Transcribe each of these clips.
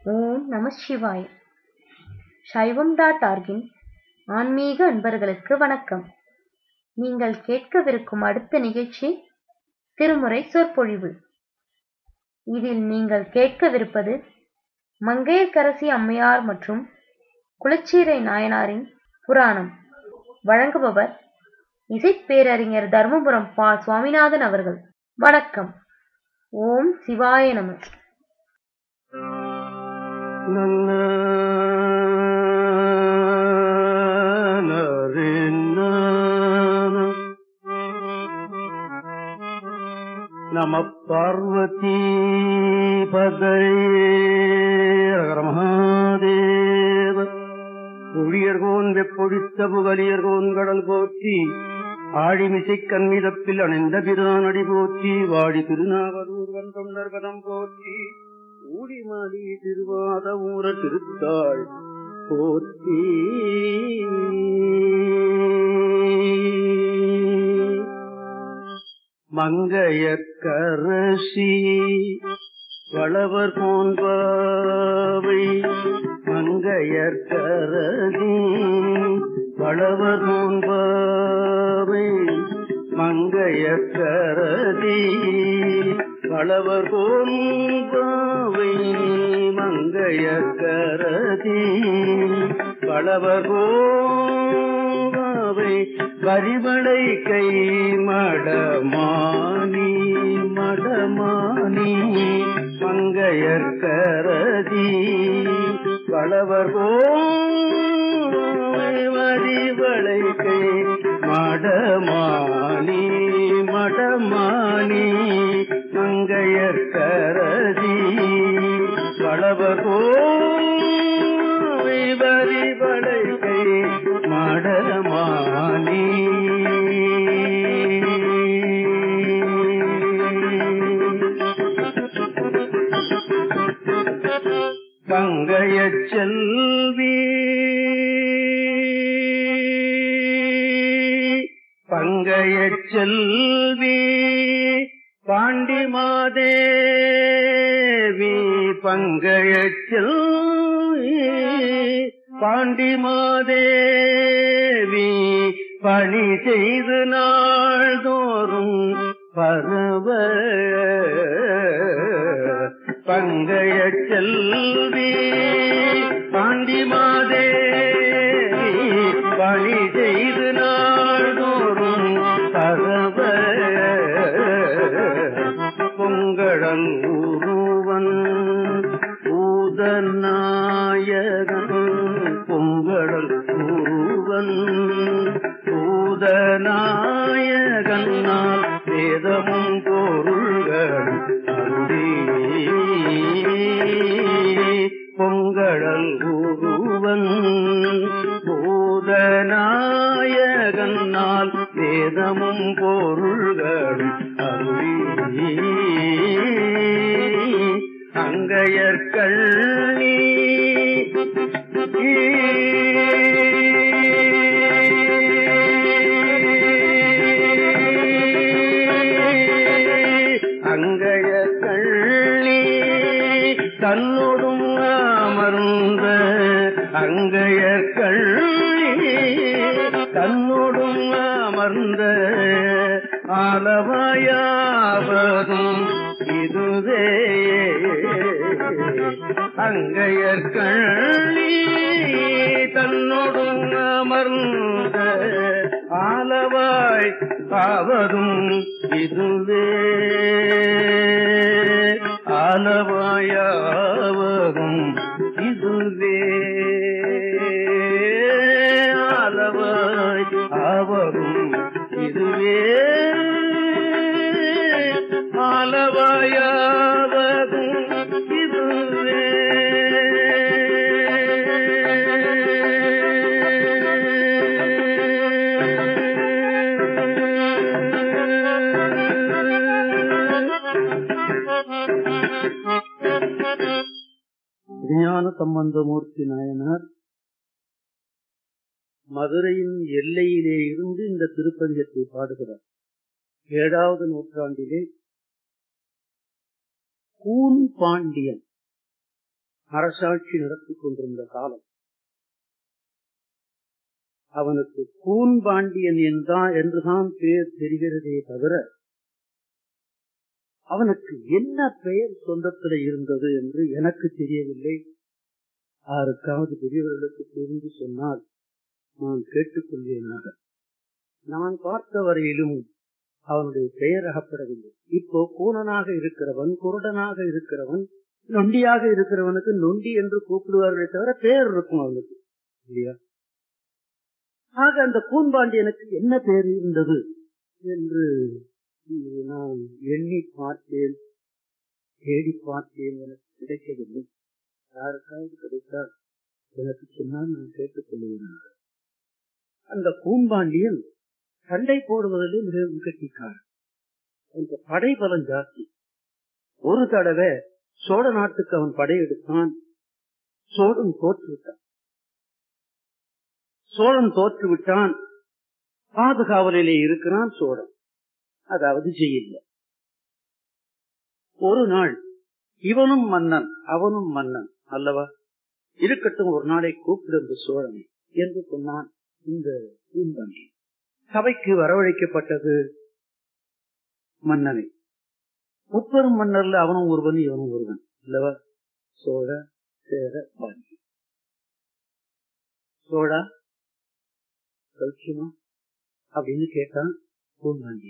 ஓம் நம சிவாய சைவம் டாட் ஆர்கின் ஆன்மீக அன்பர்களுக்கு வணக்கம் நீங்கள் கேட்கவிருக்கும் அடுத்த நிகழ்ச்சி திருமுறை சொற்பொழிவு இதில் நீங்கள் கேட்கவிருப்பது மங்கையர்க்கரசி அம்மையார் மற்றும் குலச்சீரை நாயனாரின் புராணம் வழங்குபவர் இசைப்பேரறிஞர் தர்மபுரம் பா சுவாமிநாதன் அவர்கள் வணக்கம் ஓம் சிவாய நம நல்ல நம பார்வதி பதையே மகாதேவ புழியர்கோன் வெப்பொழித்த புகலியர்கோன் கடல் போற்றி ஆழிமிசை கண்மிதப்பில் அணைந்த பிரானடி போற்றி வாடி திருநாவலூர்வன் தொண்டர் பதம் போற்றி ஊடிமாடி திருவாத ஊர திருத்தாள் போற்றி மங்கையற்கரசி வளவர் போன்பாவை மங்கையற்கரசி வளவர் போன்பாவை மங்கையற்கரசி வளவர் போன்பாவை மங்கையற்கரசி வளவர் போன்பாவை வரிவளை கை மடமானி மடமானி மங்கையற்கரதி வளவர் போய் வரிவளை கை மடமானி மடமானி மங்கையற்கரதி வளவர் போய் வரிவளை கை மடமானி பங்கைய செல்வி பங்கைய செல்வி பாண்டி மாதேவி பங்கைய செல்வி பாண்டி மாதேவி பணி செய்து நாள்தோறும் பரவ பங்கைய செல்வி பாண்டி மாதேவி பணி செய்து நாள்தோறும் பரவ பொங்கழல் உருவன் பூதநாயகன் பொங்கழல் உருவன் பூதநாயகன் வேதமும் பொருள்கள் அருளி பொங்கழல் உருவன் பூதநாயகன் வேதமும் பொருள்கள் அருளி அங்கையற்கள்ளி அங்கையற்கள்ளி தன்னோடும் அமர்ந்த அங்கையற்கள்ளி தன்னோடும் அமர்ந்த ஆலவாயாவதும் இதுவே அங்கையற்கள்ளி தன்னோடும் அமர்ந்த ஆலவாய் ஆவதும் இதுவே ஆலவாயாவதும் இதுவே ஆலவாய் ஆவதும் இதுவே ஆலவாயாவதும் இதுவே விஞ்ஞான சம்பந்தமூர்த்தி நாயனார் மதுரையின் எல்லையிலே இருந்து இந்த திருப்பதிகத்தை பாடுகிறார் ஏழாவது நூற்றாண்டிலே கூன் பாண்டியன் அரசாட்சி நடத்திக் கொண்டிருந்த காலம் அவனுக்கு கூன்பாண்டியன் என்றான் என்றுதான் பெயர் தெரிகிறதே தவிர அவனுக்கு என்ன பெயர் சொந்தத்தில் இருந்தது என்று எனக்கு தெரியவில்லை யாருக்காவது பெரியவர்களுக்கு தெரிந்து சொன்னால் நான் கேட்டுக்கொள்வேனாக நான் பார்த்த வரையிலும் அவனுடைய பெயர் அகப்படவில்லை இப்போ கூனனாக இருக்கிறவன் குருடனாக இருக்கிறவன் நொண்டியாக இருக்கிறவனுக்கு நொண்டி என்று கூப்பிடுவார்களே தவிர பெயர் இருக்கும் அவனுக்கு இல்லையா ஆக அந்த கூன்பாண்டியனுக்கு என்ன பெயர் இருந்தது என்று நான் எண்ணி பார்த்தேன் தேடி பார்த்தேன் எனக்கு கிடைக்கவில்லை யாருக்காவது கிடைத்தால் எனக்கு சொன்னால் நான் கேட்டுக் கொள்கிறேன் அந்த கூன்பாண்டியன் சண்டை போடுவதிலே மிகவும் கட்டிக்கார் அந்த படை பலம் ஜாஸ்தி ஒரு தடவை சோழ நாட்டுக்கு அவன் படையெடுத்தான் சோழன் தோற்று விட்டான் சோழன் தோற்று விட்டான் பாதுகாவலிலே இருக்கிறான் சோழன் அதாவது ஜெயில்ல ஒரு நாள் இவனும் மன்னன் அவனும் மன்னன் அல்லவா இருக்கட்டும் ஒரு நாளை கூப்பிடு இந்த சோழனை என்று சொன்னான் இந்த பூந்தன் சபைக்கு வரவழைக்கப்பட்டது மன்னனை முப்பெரும் மன்னர்ல அவனும் ஒருவன் இவனும் ஒருவன் அல்லவா சோழ சேர பாண்டி சோழா சௌக்கியமா அப்படின்னு கேட்டான் பூந்தாண்டி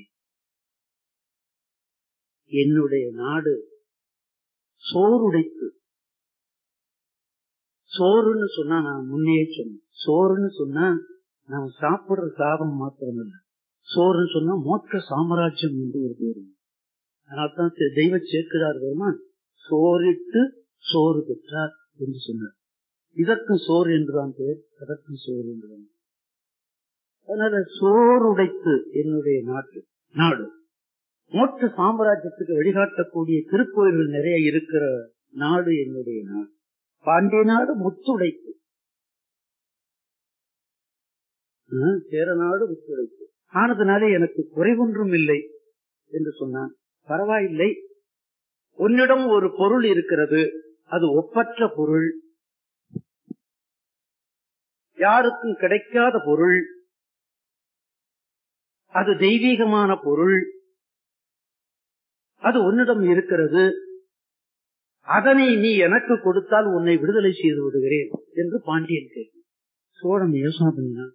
என்னுடைய நாடு சோறுடைத்து சோறுன்னு சொன்னா நான் முன்னே சொன்னேன் சோறுன்னு சொன்னா நாம் சாப்பிடுற சாதம் மாத்திரம் இல்லை சோறுன்னு சொன்னா மோட்ச சாம்ராஜ்யம் என்று ஒரு பேரு அதனால்தான் தெய்வ சேர்க்கிறார் பெருமான் சோறிட்டு சோறு பெற்றார் என்று சொன்னார் இதற்கும் சோறு என்றுதான் பேர் அதற்கும் சோறு என்றுதான் அதனால சோறுடைத்து என்னுடைய நாட்டு நாடு மோட்ச சாம்ராஜ்யத்துக்கு வழிகாட்டக்கூடிய திருக்கோயில்கள் நிறைய இருக்கிற நாடு என்னுடைய நாடு பாண்டிய நாடு முத்துடைத்து சேர நாடு முத்துடைத்து ஆனதுனாலே எனக்கு குறைவொன்றும் இல்லை என்று சொன்னான் பரவாயில்லை உன்னிடம் ஒரு பொருள் இருக்கிறது அது ஒப்பற்ற பொருள் யாருக்கும் கிடைக்காத பொருள் அது தெய்வீகமான பொருள் அது உன்னிடம் இருக்கிறது அதனை நீ எனக்கு கொடுத்தால் உன்னை விடுதலை செய்து விடுகிறேன் என்று பாண்டியன் கேட்டான் சோழன் யோசனை பண்ணினான்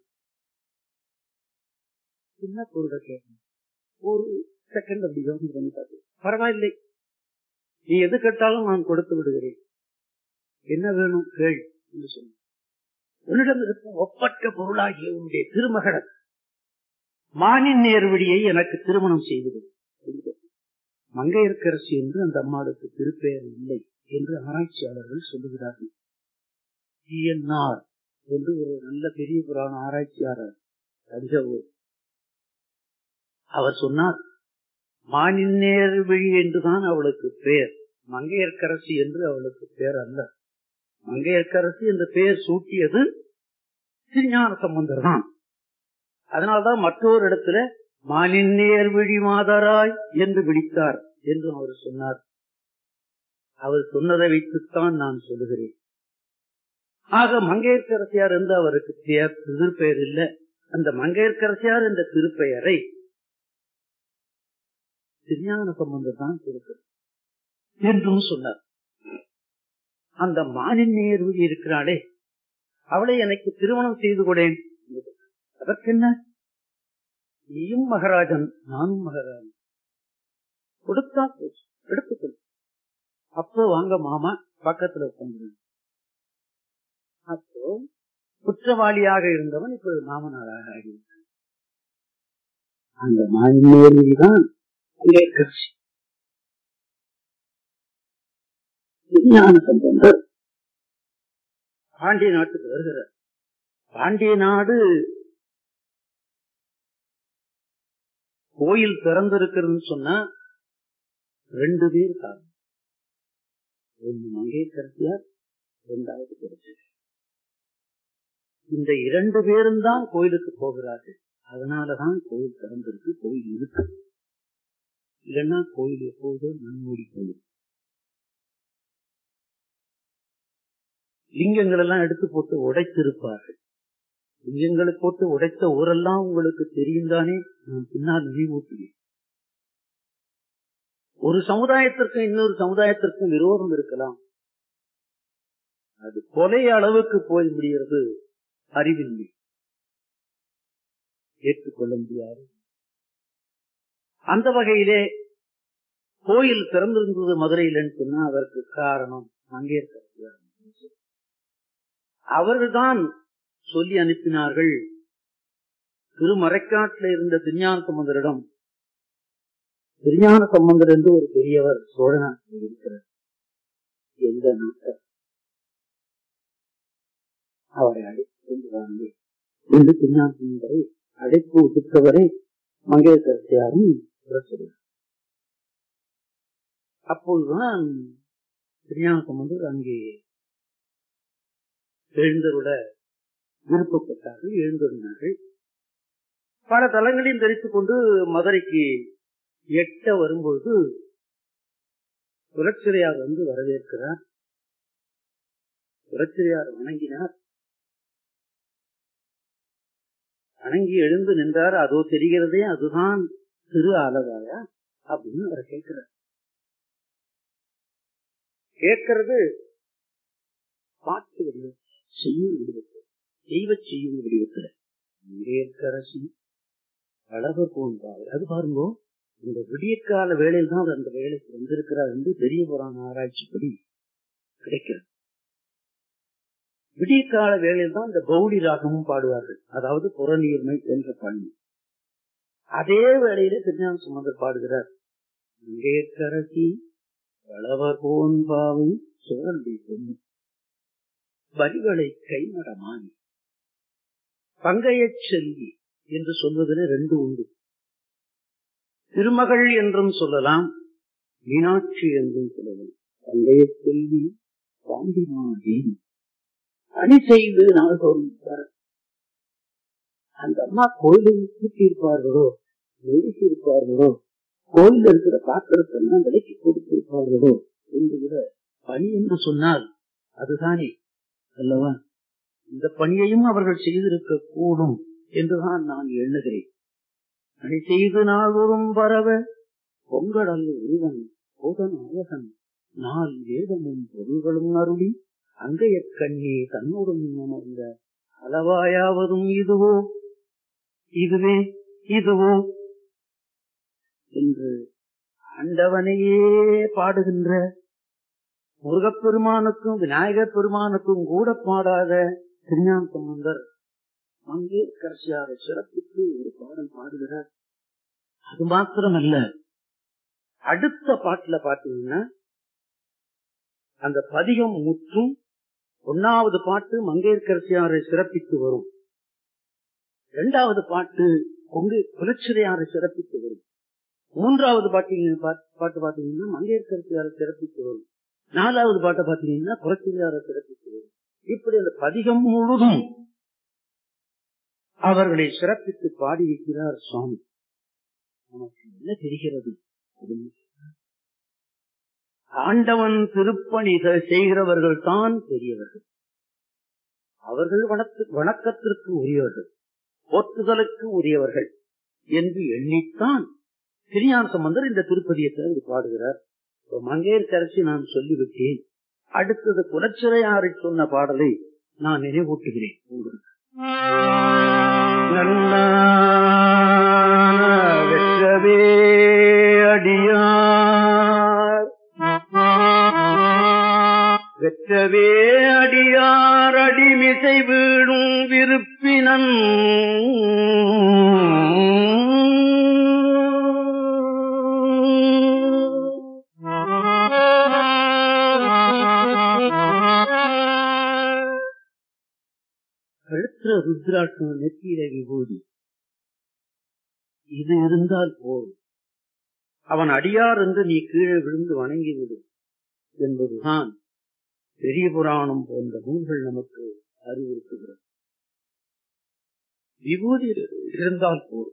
என்ன பொருளை கேட்டான் ஒரு செகண்ட் அப்படி யோசனை பண்ணி பார்த்து பரவாயில்லை நீ எது கேட்டாலும் நான் கொடுத்து விடுகிறேன் என்ன வேணும் கேள் என்று சொன்ன உன்னிடம் இருக்கும் ஒப்பற்ற பொருளாகிய உன்னுடைய திருமகடன் மானின் நேர்வழியை எனக்கு திருமணம் செய்வது மங்கையர்க்கரசி என்று அந்த அம்மாளுக்கு திருப்பெயர் இல்லை என்று ஆராய்ச்சியாளர்கள் சொல்லுகிறார்கள் ஜிஎன்ஆர் என்று ஒரு நல்ல பெரிய புராண ஆராய்ச்சியாளர் தஞ்சாவூர் அவர் சொன்னார் மானின்னேர் விழி என்றுதான் அவளுக்கு பெயர் மங்கையர்க்கரசி என்று அவளுக்கு பெயர் அல்ல மங்கையர்க்கரசி என்ற பெயர் சூட்டியது திருஞான சம்பந்தர் தான் அதனால்தான் மற்றொரு இடத்துல மானின்னேர் விழி மாதராய் என்று விழித்தார் என்று அவர் சொன்னார் அவர் சொன்னதை வைத்துத்தான் நான் சொல்லுகிறேன் ஆக மங்கையர்க்கரசியார் என்று அவருக்கு திருப்பெயர் இல்லை அந்த மங்கையர்க்கரசியார் என்ற திருப்பெயரை திருஞான சம்பந்தம் தான் கொடுக்கிறது என்றும் சொன்னார் அந்த மானின் நேர்வு இருக்கிறாளே அவளை எனக்கு திருமணம் செய்து கொடேன் அதற்கென்ன நீயும் மகராஜன் நானும் மகராஜன் கொடுத்தா போச்சு எடுத்துக்கொள் அப்போ வாங்க மாமா பக்கத்துல உட்காந்து அப்போ குற்றவாளியாக இருந்தவன் இப்பொழுது மாமனாராக ஆகிவிட்டான் அந்த மாநிலேதான் கட்சி விஞ்ஞான சம்பந்தர் பாண்டிய நாட்டுக்கு வருகிறார் பாண்டிய நாடு கோயில் திறந்திருக்கிறதுன்னு சொன்னா ரெண்டு பேர் காரணம் ஒன்னு மங்கேற்கரசியார் இரண்டாவது கிடைச்சது இந்த இரண்டு பேரும் தான் கோயிலுக்கு போகிறார்கள் அதனாலதான் கோயில் திறந்திருக்கு கோயில் இருக்கு இல்லைன்னா கோயில் எப்போதும் மண்மூடி கோயில் லிங்கங்கள் எல்லாம் எடுத்து போட்டு உடைத்திருப்பார்கள் லிங்கங்களை போட்டு உடைத்த ஊரெல்லாம் உங்களுக்கு தெரியும் தானே நான் பின்னால் நினைவூட்டுவேன் ஒரு சமுதாயத்திற்கும் இன்னொரு சமுதாயத்திற்கும் விரோதம் இருக்கலாம் அது கொலை அளவுக்கு போய் முடிகிறது அறிவின்மை ஏற்றுக்கொள்ள முடியாது அந்த வகையிலே கோயில் திறந்திருந்தது மதுரையிலன்னு சொன்னா அதற்கு காரணம் மங்கேற்கரசியார் அவர்கள்தான் சொல்லி அனுப்பினார்கள் திருமறைக்காட்டில் இருந்த திருஞான சம்பந்தரிடம் திருஞான சம்பந்தர் என்று ஒரு பெரியவர் சோழ நாட்டில் இருக்கிறார் எந்த நாட்டர் அவரை அழைத்து வாங்க என்று திருஞான சம்பந்தரை அழைப்பு விட்டவரை மங்கேற்கரசியாரும் சொல்றார் அப்போதுதான் திருஞான சம்பந்தர் அங்கே எழுந்தருட விருப்பப்பட்டார்கள் எழுந்திருந்தார்கள் பல தலங்களையும் தரித்துக் கொண்டு மதுரைக்கு எட்ட வரும்பொழுது புரட்சிரையார் வந்து வரவேற்கிறார் புரட்சிரையார் வணங்கினார் வணங்கி எழுந்து நின்றார் அதோ தெரிகிறதே அதுதான் திரு ஆலவாயா அப்படின்னு அவரை கேட்கிறார் கேட்கறது பாட்டு வடிவம் செய்யும் வடிவத்தில் தெய்வ செய்யும் வடிவத்தில் இங்கேற்கரசி அழகர் போன்றார் அது பாருங்க இந்த விடியற்கால வேளையில் தான் அந்த வேலைக்கு வந்திருக்கிறார் என்று பெரிய புராண ஆராய்ச்சிப்படி கிடைக்கிறது விடியற்கால வேளையில் தான் இந்த கௌடி ராகமும் பாடுவார்கள் அதாவது புறநீர்மை என்ற பண்ணி அதே வேளையில திருஞான சுமந்தர் பாடுகிறார் இங்கேற்கரசி வளவர் போன்பாவை சோழனுடைய பொண்ணு வரிகளை கைமடமானி பங்கைய செல்வி என்று சொல்வதில் ரெண்டு உண்டு திருமகள் என்றும் சொல்லலாம் மீனாட்சி என்றும் சொல்லலாம் பங்கைய செல்வி பாண்டிமாதேவி அணி செய்து நாள்தோறும் அந்த அம்மா கோயிலை கூட்டியிருப்பார்களோ எழுதியிருப்பார்களோ கோயில் இருக்கிற பாத்திரத்தெல்லாம் விலைக்கு கொடுத்திருப்பார்களோ என்று கூட பணி என்று சொன்னால் அதுதானே அல்லவா இந்த பணியையும் அவர்கள் செய்திருக்க கூடும் என்றுதான் நான் எண்ணுகிறேன் பணி செய்து நாள்தோறும் பரவ பொங்கடல் ஒருவன் போதன் அழகன் நாள் வேதமும் பொருள்களும் அருளி அங்கைய கண்ணே தன்னோடும் அமர்ந்த அளவாயாவதும் இதுவோ இதுவே இதுவோ என்று ஆண்டவனையே பாடுகின்ற முருகப்பெருமானுக்கும் விநாயகர் பெருமானுக்கும் கூட பாடாத திருஞான சம்பந்தர் அங்கே கடைசியாக சிறப்பித்து ஒரு பாடல் பாடுகிறார் அது மாத்திரமல்ல அடுத்த பாட்டுல பாத்தீங்கன்னா அந்த பதிகம் முற்றும் ஒன்னாவது பாட்டு மங்கையர்கரசியாரை சிறப்பித்து வரும் இரண்டாவது பாட்டு கொங்கு புலச்சிரையாரை சிறப்பித்து வரும் மூன்றாவது பாட்டு பாட்டு பாத்தீங்கன்னா மங்கையர்கரசியாரை சிறப்பித்து வரும் நாலாவது பாட்டை பாத்தீங்கன்னா புரட்சியாரை சிறப்பித்து வரும் இப்படி அந்த பதிகம் முழுதும் அவர்களை சிறப்பித்து பாடி வைக்கிறார் சுவாமி நமக்கு என்ன தெரிகிறது ஆண்டவன் திருப்பணி செய்கிறவர்கள் தான் பெரியவர்கள் அவர்கள் வணக்கத்திற்கு உரியவர்கள் போற்றுதலுக்கு உரியவர்கள் என்று எண்ணித்தான் திருஞான சம்பந்தர் இந்த திருப்பதியத்தை பாடுகிறார் மங்கையர் கரசி நான் சொல்லிவிட்டேன் அடுத்தது புலச்சிறையாரை சொன்ன பாடலை நான் நினைவூட்டுகிறேன் உங்களுக்கு வெற்றவே அடியார் வெற்றவே அடியார் அடிமிசை வீழும் விருப்பினன் கழுத்துல ருத்ராட்சம் நெத்தியில விபூதி இது இருந்தால் போதும் அவன் அடியார் என்று நீ கீழே விழுந்து வணங்கிவிடு என்பதுதான் பெரிய புராணம் போன்ற நூல்கள் நமக்கு அறிவுறுத்துகிறது விபூதி இருந்தால் போதும்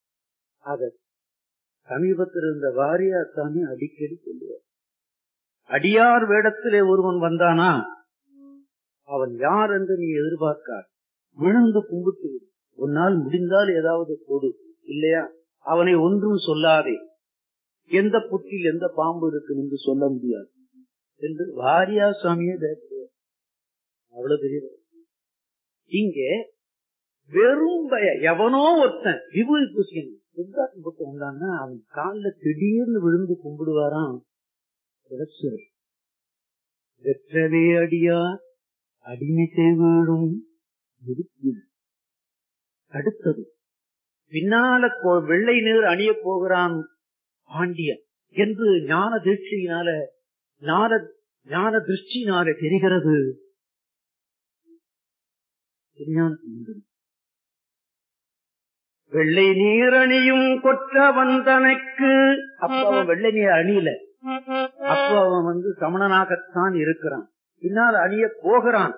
அத சமீபத்தில் இருந்த வாரியார் சாமி அடிக்கடி சொல்லுவார் அடியார் வேடத்திலே ஒருவன் வந்தானா அவன் யார் என்று நீ எதிர்பார்க்கார் விழுந்து கும்பிட்டு விடு. உன்னால் முடிந்தால் ஏதாவது கொடு இல்லையா அவனை ஒன்றும் சொல்லாதே எந்த புற்றில் எந்த பாம்பு இருக்கு என்று சொல்ல முடியாது என்று வாரியா சுவாமியே பேசுவார் அவ்வளவு பெரிய இங்கே வெறும் பய எவனோ ஒருத்தன் விபூதி பூசிக்கணும் சித்தார்த்தம் போட்டு வந்தான்னா அவன் காலில் திடீர்னு விழுந்து கும்பிடுவாராம் இறைச்சல். வெற்றவே அடியா அடிமைசை வீடும் விடுப்பில். அடுத்தது பின்னால கோ- வெள்ளை நீர் அணிய போகிறான் பாண்டியன் என்று ஞான தீட்சையினால ஞான ஞான திருஷ்டினால தெரிகிறது திருஞான சம்பந்தன். வெள்ளை நீர் அணியும் கொற்ற வந்தனைக்கு அப்ப அவன் வெள்ளை நீர் அணியல அப்ப அவன் வந்து சமணனாகத்தான் இருக்கிறான் பின்னால் அணிய போகிறான்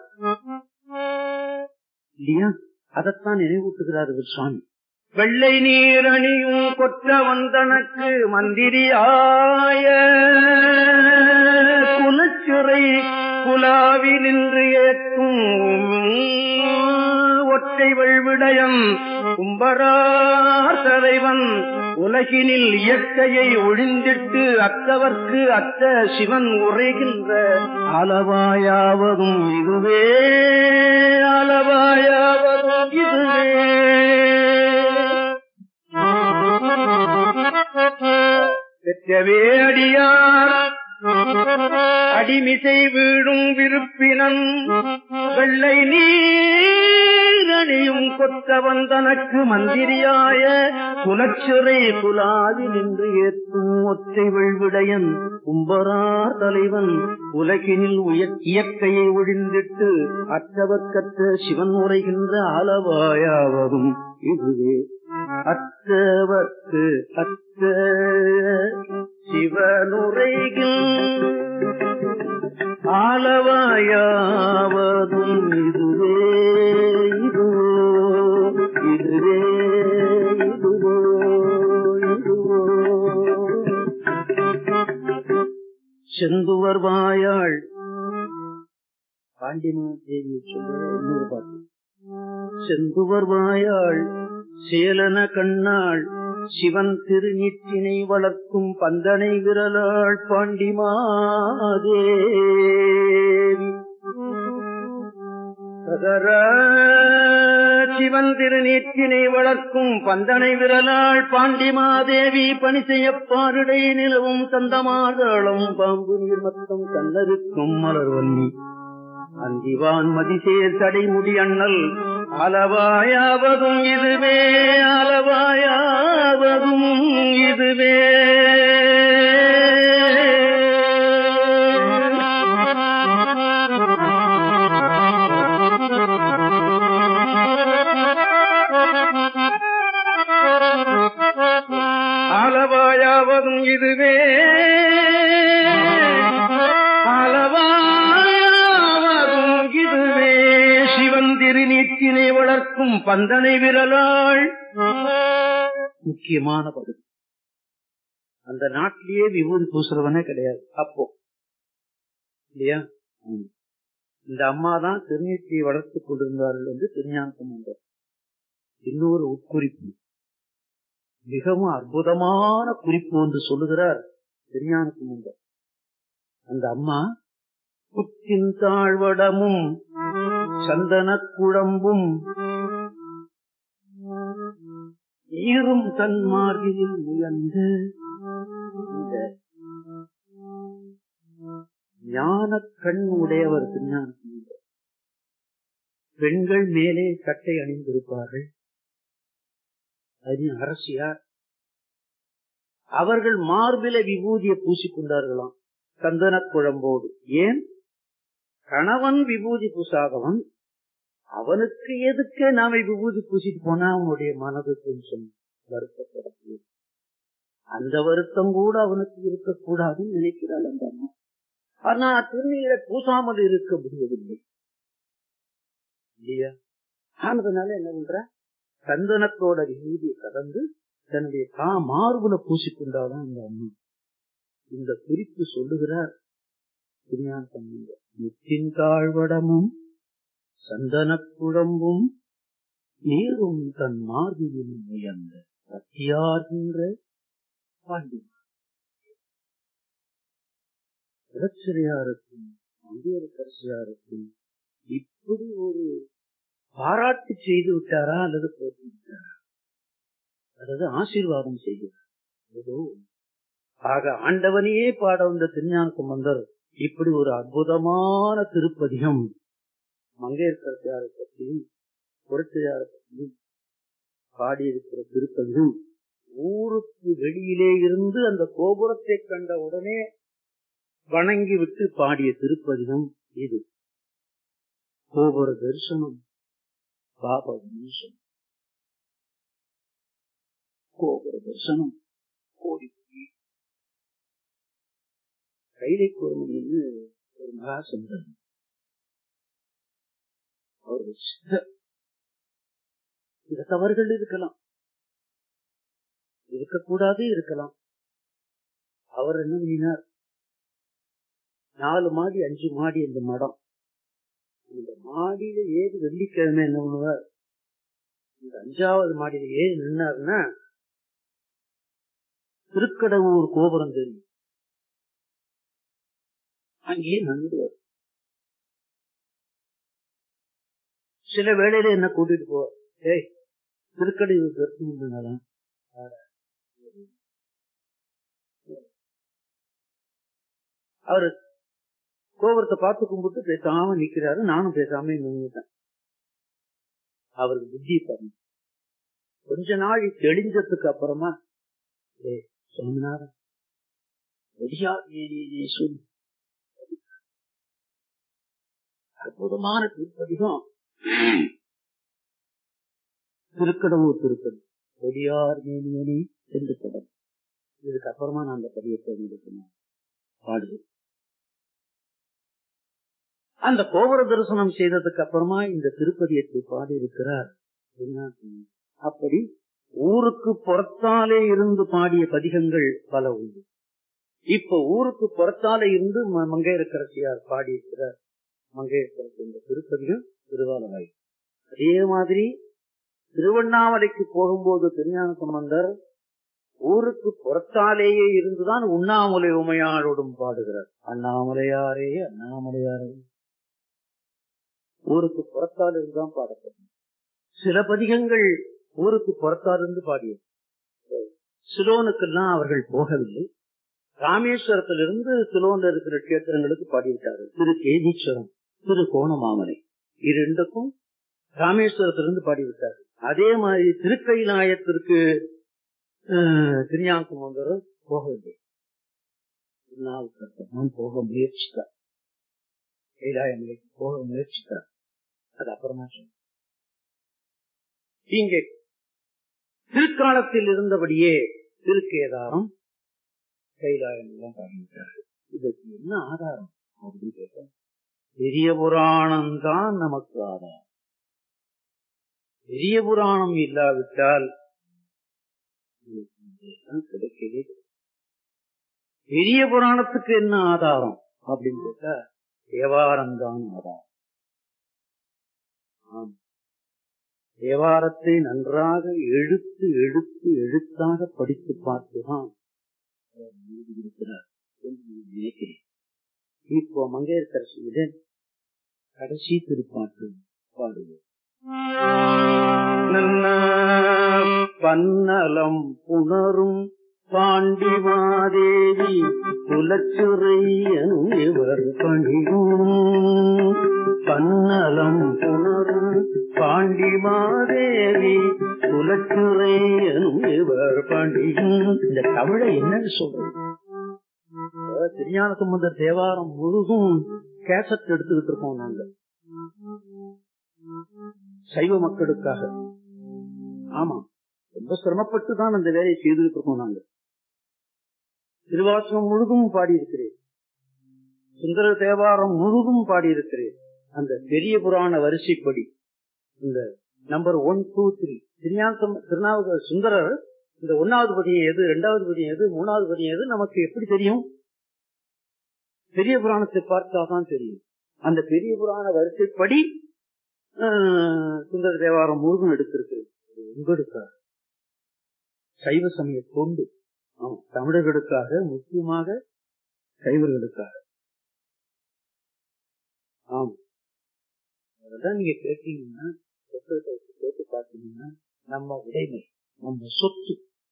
இல்லையா அதைத்தான் நினைவூட்டுகிறார் இவர் சுவாமி வெள்ளை நீர் அணியும் கொற்ற வந்தனக்கு மந்திரியாய குலச்சிறை குலாவி நின்று ஏற்றும் ஒற்றை வெள்விடயம் கும்பரார் தலைவன் உலகினில் இயற்கையை ஒழிந்திட்டு அத்தவர்க்கு அத்த சிவன் உரைகின்ற அளவாயாவதும் இதுவே அளவாயாவதும் இதுவே பெற்றவே அடியார் அடிமிசை வீழும் விருப்பினன் வெள்ளை நீரணியும் கொத்தவன் தனக்கு மந்திரியாய குலச்சிறை குலாவி நின்று ஏற்றும் ஒற்றை வெள்விடையன் கும்பரார் தலைவன் உலகினில் உய- இயற்கையை ஒழிந்திட்டு அற்றவர்க்கற்ற சிவன் உரைகின்ற அளவாயாவதும் இதுவே அற்றவர்க்கு அற்ற சிவனுரைகில் ஆளவாயாவதும் இதுவே இதுவோ இதுவே இதுவோ இதுவோ செந்துவர் வாயாள் பாண்டிமா தேவி சொல்ற இன்னொரு பாட்டு செந்துவர் வாயாள் சேலன கண்ணாள் சிவன் திருநீற்றினை வளர்க்கும் பந்தனை விரலாள் பாண்டிமாதேவி சதர சிவன் திருநீற்றினை வளர்க்கும் பந்தனை விரலாள் பாண்டிமாதேவி பணி செய்யப்பாருடை நிலவும் தந்தமாதளம் பாம்பு நீர் மத்தம் கண்ணருக்கும் மலர்வல்லி அந்திவான் மதிசேர் தடைமுடி அண்ணல் அளவாயாவதும் இதுவே அளவாயாவதும் இதுவே அளவாயாவதும் இதுவே அளவாயாவதும் இதுவே சிவன் திருநீற்றினை வளர்க்கும் பந்தனை விரலாள் முக்கியமான பகுதி அந்த நாட்டிலேயே விபூதி பூசுறவனே கிடையாது அப்போ இல்லையா ம். இந்த அம்மா தான் திருநீற்றியை வளர்த்துக் கொண்டிருந்தார்கள் என்று திருஞான சம்பந்தர் இன்னொரு உட்குறிப்பு மிகவும் அற்புதமான குறிப்பு என்று சொல்லுகிறார் திருஞான சம்பந்தர் அந்த அம்மா புத்தின் தாழ்வடமும் சந்தனக் குழம்பும் ஈரும் தன் மார்பில் உயர்ந்து இந்த ஞான கண் உடையவர் திருஞான சம்பந்தர். பெண்கள் மேலே சட்டை அணிந்திருப்பார்கள் அது அரசியார் அவர்கள் மார்பில விபூதியை பூசிக்கொண்டார்களாம் சந்தனக் குழம்போடு ஏன் கணவன் விபூதி பூசாதவன் அவனுக்கு எதுக்கு நாம விபூதி பூசிட்டு போனா அவனுடைய மனது கொஞ்சம் வருத்தப்படக்கூடும் அந்த வருத்தம் கூட அவனுக்கு இருக்கக்கூடாதுன்னு நினைக்கிறாள் அந்த அம்மா ஆனா திருநீரை பூசாமல் இருக்க முடியவில்லை இல்லையா ஆனதுனால என்ன பண்ற சந்தனத்தோட விபூதியை கடந்து தன்னுடைய தா மார்புல பூசிக்கொண்டாதான் அந்த அம்மா இந்த குறிப்பு சொல்லுகிறார் முத்தின் தாழ்வடமும் சந்தனக் குழம்பும் நீரும் தன் மார்பிலும் உயர்ந்த சத்தியார்கின்ற பாண்டி புரட்சியாருக்கும் அங்கேற்கரசியாருக்கும் இப்படி ஒரு பாராட்டு செய்து விட்டாரா அல்லது போட்டு விட்டாரா அதாவது ஆசீர்வாதம் செய்கிறார் ஏதோ ஆக ஆண்டவனையே பாட வந்த திருஞான சம்பந்தர் இப்படி ஒரு அற்புதமான திருப்பதிகம் மங்கையர்கரசியாரை பற்றியும் புரட்சியாரை பற்றியும் பாடியிருக்கிற திருப்பதிகம் ஊருக்கு வெளியிலே இருந்து அந்த கோபுரத்தை கண்ட உடனே வணங்கி விட்டு பாடிய திருப்பதிகம் இது கோபுர தரிசனம் பாப நிமிஷம் கோபுர தரிசனம் கோடி கைலை கோரம் என்று ஒரு மகா சந்தன் அவர் சில தவறுகள் இருக்கலாம் இருக்கக்கூடாது இருக்கலாம் அவர் என்ன பண்ணினார் நாலு மாடி அஞ்சு மாடி இந்த மடம் இந்த மாடியில ஏது வெள்ளிக்கிழமை என்ன பண்ணுவார் இந்த அஞ்சாவது மாடியில ஏது நின்னாருன்னா திருக்கடவுர் கோபுரம் தெரியும் அங்கேயே நன்றுவார் சில வேளையில என்ன கூட்டிட்டு போ ஏய் திருக்கடையூர் தரிசனம் அவரு கோபுரத்தை பார்த்து கும்பிட்டு பேசாம நிக்கிறாரு நானும் பேசாம நின்றுட்டேன் அவருக்கு புத்தி பாருங்க கொஞ்ச நாள் தெளிஞ்சதுக்கு அப்புறமா ஏ சுவாமிநாதன் சொல்லு அற்புதமான திருப்பதிகம் திருக்கடவுர் திருப்பதி கொடியார் மேனியனி சென்று படம் இதுக்கு அப்புறமா நான் அந்த பதியத்தை உங்களுக்கு பாடுவேன் அந்த கோபுர தரிசனம் செய்ததுக்கு அப்புறமா இந்த திருப்பதியத்தை பாடி இருக்கிறார் அப்படி ஊருக்கு புறத்தாலே இருந்து பாடிய பதிகங்கள் பல உண்டு இப்ப ஊருக்கு புறத்தாலே இருந்து மங்கையரக்கரசியார் பாடி இருக்கிறார் மங்கையரக்கரசி இந்த திருப்பதிகம் திருவாலவாய் அதே மாதிரி திருவண்ணாமலைக்கு போகும்போது திருஞான சம்பந்தர் ஊருக்கு புறத்தாலேயே இருந்துதான் உண்ணாமலை உமையாரோடும் பாடுகிறார் அண்ணாமலையாரே அண்ணாமலையாரே ஊருக்கு புறத்தால் இருந்துதான் பாடப்படும் சில பதிகங்கள் ஊருக்கு புறத்தால் இருந்து பாடியது சிலோனுக்கெல்லாம் அவர்கள் போகவில்லை ராமேஸ்வரத்திலிருந்து சிலோன்ல இருக்கிற கேத்திரங்களுக்கு பாடிவிட்டார்கள் திரு கேதீஸ்வரம் திரு கோணமாமலை இரண்டுக்கும் ராமேஸ்வரத்திலிருந்து பாடிவிட்டார்கள் அதே மாதிரி திருக்கைலாயத்திற்கு திருஞானசம்பந்தரும் போகவில்லை நான் போக முயற்சித்தார் கைலாயமலைக்கு போக முயற்சித்தார் அது அப்புறமா சொன்ன இங்கே திருக்காலத்தில் இருந்தபடியே திருக்கேதாரம் கைலாயம் எல்லாம் பாடிவிட்டார்கள் இதற்கு என்ன ஆதாரம் அப்படின்னு கேட்ட பெரிய புராணம் தான் நமக்கு ஆதாரம் பெரிய புராணம் இல்லாவிட்டால் கிடைக்கவே பெரிய புராணத்துக்கு என்ன ஆதாரம் அப்படின்னு கேட்டா தேவாரம் தான் ஆதாரம் ஆம் தேவாரத்தை நன்றாக எழுத்து எழுத்து எழுத்தாக படித்து பார்த்துதான் இருக்கிறார் நினைக்கிறேன் இப்போ மங்கையர்கரசியுடன் கடைசி திருப்பாட்டு பாடுவோம் பன்னலம் புணரும் பாண்டிமாதேவி குலச்சுரையனும் இவர் பணியும் பன்னலம் புணரும் பாண்டிமாதேவி குலச்சுரையனும் இவர் பணியும் இந்த தமிழை என்னன்னு சொல்றது திருஞான சம்பந்தர் தேவாரம் முழுதும் கேசட் எடுத்துக்கிட்டு இருக்கோம் நாங்க சைவ மக்களுக்காக ஆமா ரொம்ப சிரமப்பட்டு தான் அந்த வேலையை செய்துட்டு இருக்கோம் நாங்க திருவாசகம் முழுதும் பாடியிருக்கிறேன் சுந்தர தேவாரம் முழுதும் பாடியிருக்கிறேன் அந்த பெரிய புராண வரிசைப்படி இந்த number one two three Thirugnanam திருநாவுக சுந்தரர் இந்த ஒன்னாவது பதியம் எது இரண்டாவது பதியம் எது மூணாவது பதியம் எது நமக்கு எப்படி தெரியும் பெரிய புராணத்தை பார்த்தாதான் தெரியும் அந்த பெரிய புராண வரிசைப்படி ஆஹ், சுந்தர தேவாரம் முருகன் எடுத்திருக்கு உங்களுக்காக சைவ சமய தொண்டு ஆமா, தமிழர்களுக்காக முக்கியமாக சைவர்களுக்காக ஆமா அதான் நீங்க கேட்டீங்கன்னா புத்தகத்தை வச்சு கேட்டு பார்த்தீங்கன்னா நம்ம உடைமை நம்ம சொத்து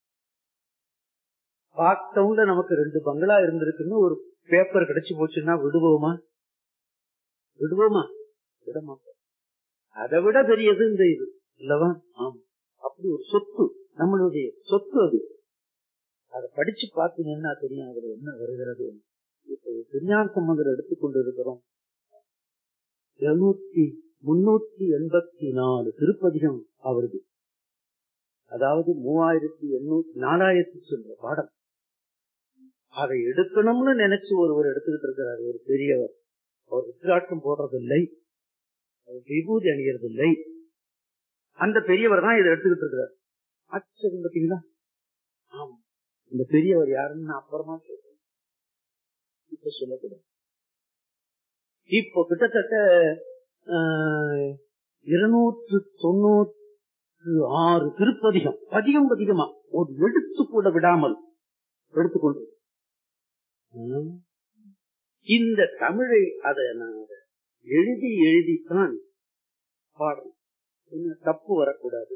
பார்த்தவங்க நமக்கு ரெண்டு பங்களா இருந்திருக்குன்னு ஒரு பேப்பர் கிடைச்சு போச்சுன்னா விடுவோமா விடுவோமா விட மாட்டோம் அதை விட பெரியது இந்த இது இல்லவா ஆமா அப்படி ஒரு சொத்து நம்மளுடைய சொத்து அது அதை படிச்சு பார்த்தீங்கன்னா தெரியும் அதுல என்ன வருகிறது இப்போ திருஞான சம்பந்தர் எடுத்துக்கொண்டு இருக்கிறோம் இருநூத்தி முன்னூத்தி எண்பத்தி நாலு திருப்பதிகம் அவரது அதாவது மூவாயிரத்தி எண்ணூத்தி நாலாயிரத்தி சொல்ற பாடம் அதை எடுக்கணும்னு நினைச்சு ஒருவர் எடுத்துக்கிட்டு இருக்கிறார் ஒரு பெரியவர் அவர் ருத்ராட்சம் போடுறதில்லை அவர் விபூதி அணியறதில்லை அந்த பெரியவர் தான் இதை எடுத்துக்கிட்டு இருக்கிறார் ஆச்சரியம் பார்த்தீங்களா ஆமா இந்த பெரியவர் யாருன்னு நான் அப்புறமா சொல்றேன் இப்ப சொல்லக்கூடாது இப்போ கிட்டத்தட்ட ஆஹ், இருநூற்று தொண்ணூற்று ஆறு திருப்பதிகம் பதிகம் பதிகமா ஒரு எடுத்து கூட விடாமல் எடுத்துக்கொண்டு ம். இந்த தமிழை அதை நான் அதை எழுதி எழுதித்தான் பாடணும் என்ன தப்பு வரக்கூடாது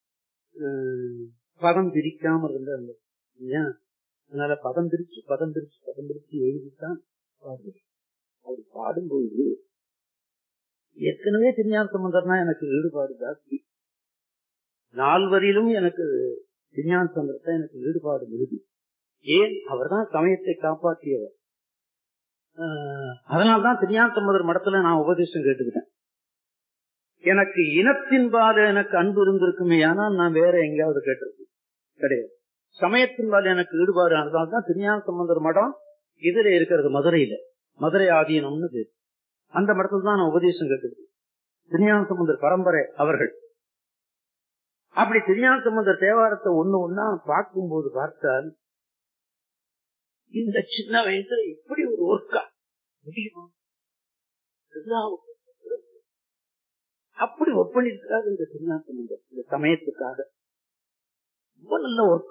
ம், பதம் பிரிக்காம இருந்த அந்த ஏன் அதனால பதம் பிரிச்சு பதம் பிரிச்சு பதம் பிரிச்சு எழுதித்தான் பாடுவேன் அவர் பாடும்போது ஏற்கனவே திருஞான சம்பந்தர்னா எனக்கு ஈடுபாடு ஜாஸ்தி நால்வரிலும் எனக்கு திருஞான சம்பந்தத்தை எனக்கு ஈடுபாடு மிகுதி ஏன் அவர்தான் சமயத்தை காப்பாற்றியவர் ஆஹ், அதனால்தான் திருஞான சம்பந்தர் மடத்துல நான் உபதேசம் கேட்டுக்கிட்டேன் எனக்கு இனத்தின்பால் எனக்கு அன்பு இருந்திருக்குமே ஆனால் நான் வேற எங்கேயாவது கேட்டிருக்கேன் கிடையாது சமயத்தின்பால் எனக்கு ஈடுபாடு ஆனதால்தான் திருஞான சம்பந்தர் மடம் இதுல இருக்கிறது மதுரையில மதுரை ஆதீனம்னு பேரு அந்த மடத்துல தான் நான் உபதேசம் கேட்டது திருஞான சம்பந்தர் பரம்பரை அவர்கள் அப்படி திருஞான சம்பந்தர் தேவாரத்தை ஒண்ணு ஒன்னா பார்க்கும்போது பார்த்தால் இந்த சின்ன வயசுல இப்படி ஒரு ஒர்க்கா முடியுமா எல்லா- அப்படி ஒப்பனிருக்கிறார் இந்த திருஞான சம்பந்தர் இந்த சமயத்துக்காக ரொம்ப நல்ல ஒர்க்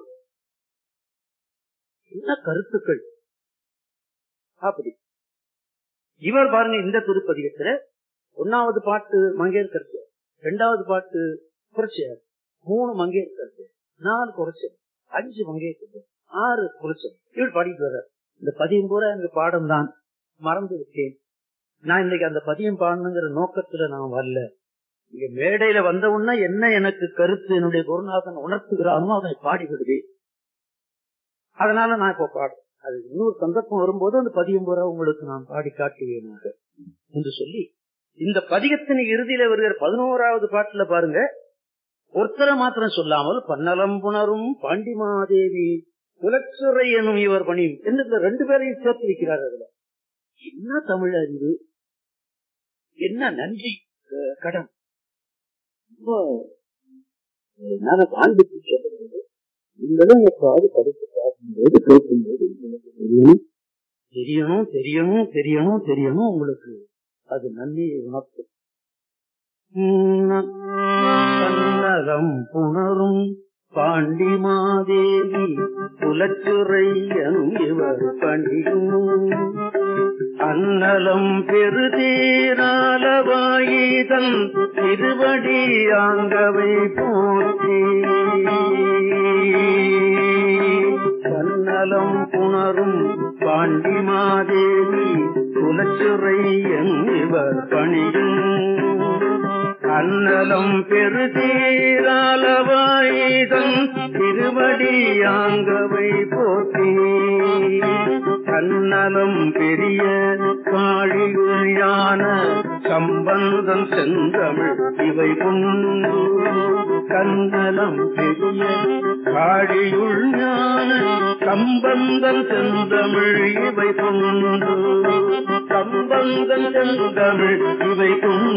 என்ன கருத்துக்கள் அப்படி இவர் பாருங்க இந்த திருப்பதிகத்துல ஒன்னாவது பாட்டு மங்கையர்கரசு ரெண்டாவது பாட்டு குறைச்சியார் மூணு மங்கையர்கரசு நாலு குறைச்சல் அஞ்சு மங்கையர்கரசு ஆறு குறைச்சல் இவர் பாடிட்டு வர்றார் இந்த பதியம் பூரா எனக்கு பாடம் தான் மறந்து விட்டேன் நான் இன்னைக்கு அந்த பதியம் பாடணுங்கிற நோக்கத்துல நான் வரல இங்க மேடையில வந்த உடனே என்ன எனக்கு கருத்து என்னுடைய குருநாதன் உணர்த்துகிறானோ அதை பாடி விடுவேன் அதனால நான் இப்ப பாடுறேன் அது இன்னொரு சந்தர்ப்பம் வரும்போது அந்த பதியம் பூரா உங்களுக்கு நான் பாடி காட்டுவேனாக என்று சொல்லி இந்த பதிகத்தின் இறுதியில வருகிற பதினோராவது பாட்டுல பாருங்க ஒருத்தரை மாத்திரம் சொல்லாமல் பன்னலம் புணரும் பாண்டிமாதேவி குலச்சுரை எனும் இவர் பணி என்று இந்த ரெண்டு பேரையும் சேர்த்து வைக்கிறார் அதுல என்ன தமிழ் அறிவு என்ன நன்றி அஹ், கடன் ரொம்ப என்னால காண்பித்து சொல்றது நீங்களும் எப்பாவது படித்து பார்க்கும்போது கேட்கும்போது உங்களுக்கு தெரியணும் தெரியணும் தெரியணும் தெரியணும் தெரியணும் உங்களுக்கு அது நன்மையை உணர்த்தும் கண்ணகம் புணரும் பாண்டிமாதேவி குலச்சுரையனும் இவர் பணியும் அன்னலம் பெருதீராலவாயிதன் திருவடி ஆங்கவை போற்றி கண்ணலம் புணரும் பாண்டிமாதேவி குலச்சுரையன் இவர் பணியும் அன்னலம் பெருதீராலவாயிதன் திருவடியாங்கவை போற்றி கண்ணலம் பெரிய காழியுள் ஞான சம்பந்தம் செந்தமிழ் இவை கொண்டு கண்ணலம் பெரிய காழியுள் ஞான சம்பந்தம் செந்தமிழ் இவை கொண்டு சம்பந்தம் செந்தமிழ் இவை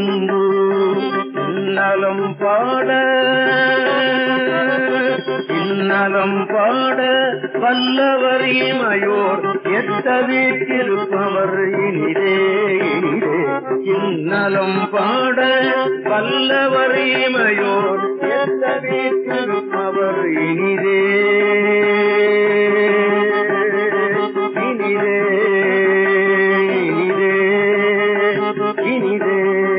கொண்டு நலம் பாட நலம் பாட வல்லவர் இமையோர் எத்த வீட்டிருப்பவர் இனிதே இனிதே இந்நலம் பாட வல்லவர் இமையோர் எத்த வீட்டிருப்பவர் இனிதே இனிதே இனிதே இனிதே